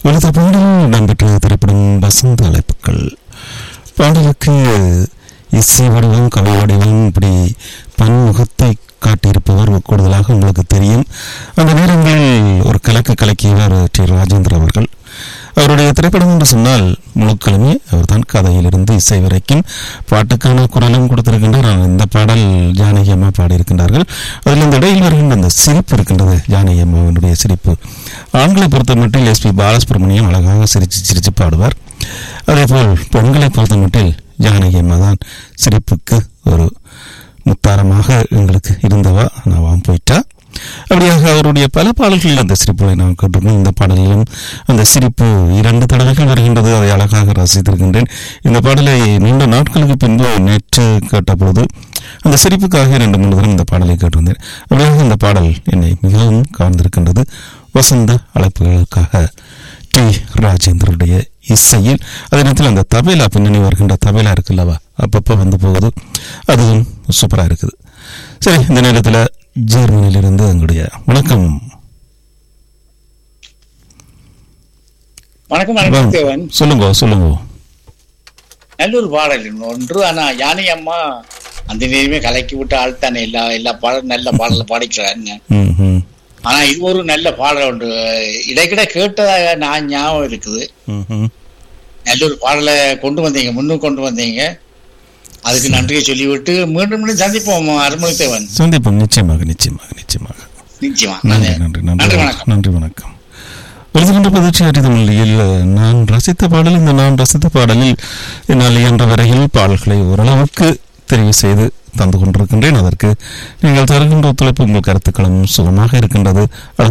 ஒலித்த பாடல் இடம்பெற்ற திரைப்படம் வசந்த அழைப்புகள் பாடலுக்கு இசை வடிவம் கவி வடிவம் இப்படி பன்முகத்தை காட்டியிருப்பவர் கூடுதலாக உங்களுக்கு தெரியும் அந்த நேரங்களில் ஒரு கலக்கு கலக்கியவர் டி ராஜேந்திர அவர்கள் அவருடைய திரைப்படம் என்று சொன்னால் முழுக்களுமே அவர்தான் கதையிலிருந்து இசை வரைக்கும் பாட்டுக்கான குரலும் கொடுத்திருக்கின்றார் ஆனால் இந்த பாடல் ஜானகி அம்மா பாடியிருக்கின்றார்கள் அதில் இந்த இடையில் வருகின்ற அந்த சிரிப்பு இருக்கின்றது ஜானகி அம்மாவினுடைய சிரிப்பு ஆண்களை பொறுத்த மட்டில் எஸ்பி பாலசுப்ரமணியம் அழகாக சிரித்து சிரித்து பாடுவார் அதேபோல் பெண்களை பொறுத்த மட்டில் ஜானகி அம்மா தான் சிரிப்புக்கு ஒரு முத்தாரமாக எங்களுக்கு இருந்தவா நான் போயிட்டா அப்படியாக அவருடைய பல பாடல்களில் அந்த சிரிப்புகளை நாம் கேட்டிருக்கோம் இந்த பாடலிலும் அந்த சிரிப்பு இரண்டு தடவைகள் வருகின்றது அதை அழகாக ரசித்திருக்கின்றேன் இந்த பாடலை நீண்ட நாட்களுக்கு பின்பு நேற்று கேட்டபொழுது அந்த சிரிப்புக்காக இரண்டு மூன்று தரம் இந்த பாடலை கேட்டிருந்தேன் அப்படியாக இந்த பாடல் என்னை மிகவும் கவர்ந்திருக்கின்றது வசந்த அழைப்புகளுக்காக டி ராஜேந்திரனுடைய இசையில் அதே நேரத்தில் அந்த தபேலா பின்னணி வருகின்ற தபேலா இருக்குல்லவா அப்பப்போ வந்து போகுது அதுவும் சூப்பராக இருக்குது சரி இந்த நேரத்தில் ஜெர்மனியிலிருந்து எங்களுடைய வணக்கம் வணக்கம் வணக்கம் தேவன் சொல்லுங்க சொல்லுங்க நல்லொரு பாடல் ஒன்று ஆனா யானை அம்மா அந்த நேரமே கலக்கி விட்ட ஆள் தானே எல்லா எல்லா பாடல் நல்ல பாடல பாடிக்கிறாங்க ம் ம் ஆனா இது ஒரு நல்ல பாடல் உண்டு இடைக்கிட கேட்டதாக நான் ஞாபகம் இருக்குது ம் ம் நல்ல ஒரு பாடலை கொண்டு வந்தீங்க முன்னுக்கு கொண்டு வந்தீங்க அதுக்கு நன்றியை சொல்லிவிட்டு மீண்டும் மீண்டும் சந்திப்போம் அருமலை தேவன் சந்திப்போம் நிச்சயமாக நிச்சயமாக நிச்சயமாக நிச்சயமா நன்றி நன்றி நன்றி நன்றி வணக்கம் நன்றி வணக்கம் எழுதுகின்ற புதுச்சேரி தமிழில் நான் ரசித்த பாடல் இந்த நான் ரசித்த பாடலில் என்னால் இயன்ற வரையில் பாடல்களை ஓரளவுக்கு தெரிவு செய்து தந்து கொண்டிருக்கின்றேன் அதற்கு நீங்கள் தருகின்ற ஒத்துழைப்பு உங்கள் கருத்துக்களும் சுகமாக இருக்கின்றது